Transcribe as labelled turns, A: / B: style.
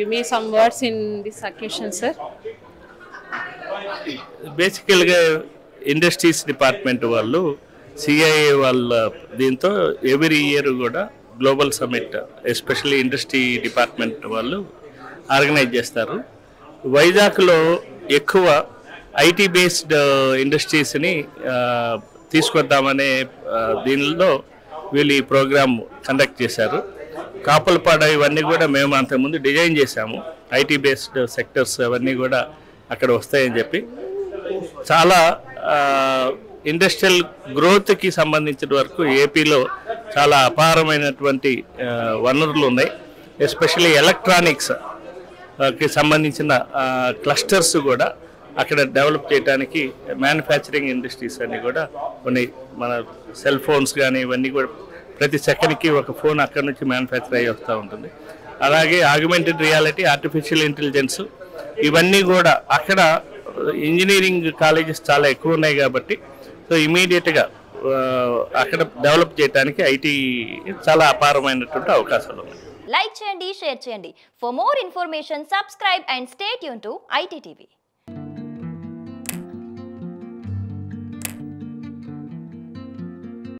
A: give me some words in this occasion, sir?
B: బేసికల్గా industries department వాళ్ళు CIA వాళ్ళ దీంతో ఎవ్రీ ఇయర్ కూడా global summit especially industry department వాళ్ళు ఆర్గనైజ్ చేస్తారు వైజాగ్లో ఎక్కువ ఐటీ బేస్డ్ ఇండస్ట్రీస్ని తీసుకొద్దామనే ఆ, దీనిలో వీళ్ళు ఈ ప్రోగ్రామ్ కండక్ట్ చేశారు కాపలపాడ ఇవన్నీ కూడా మేము అంతకుముందు డిజైన్ చేశాము ఐటీ బేస్డ్ సెక్టర్స్ అవన్నీ కూడా అక్కడ వస్తాయని చెప్పి చాలా ఇండస్ట్రియల్ గ్రోత్కి సంబంధించిన వరకు ఏపీలో చాలా అపారమైనటువంటి ఆ, వనరులు ఉన్నాయి ఎస్పెషల్లీ ఎలక్ట్రానిక్స్ కి సంబంధించిన క్లస్టర్స్ కూడా అక్కడ డెవలప్ చేయడానికి మ్యానుఫ్యాక్చరింగ్ ఇండస్ట్రీస్ అన్ని కూడా కొన్ని మన సెల్ ఫోన్స్ కానీ ఇవన్నీ కూడా ప్రతి సెకండ్కి ఒక ఫోన్ అక్కడ నుంచి మ్యానుఫ్యాక్చర్ అయ్యి వస్తూ ఉంటుంది అలాగే ఆగ్మెంటెడ్ రియాలిటీ ఆర్టిఫిషియల్ ఇంటెలిజెన్స్ ఇవన్నీ కూడా అక్కడ ఇంజనీరింగ్ కాలేజెస్ చాలా ఎక్కువ ఉన్నాయి కాబట్టి సో ఇమీడియట్గా అక్కడ డెవలప్ చేయడానికి ఐటీ చాలా అపారమైనటువంటి అవకాశాలు ఉన్నాయి
C: లైక్ చేయండి షేర్ చేయండి for more information subscribe and stay tune to IT TV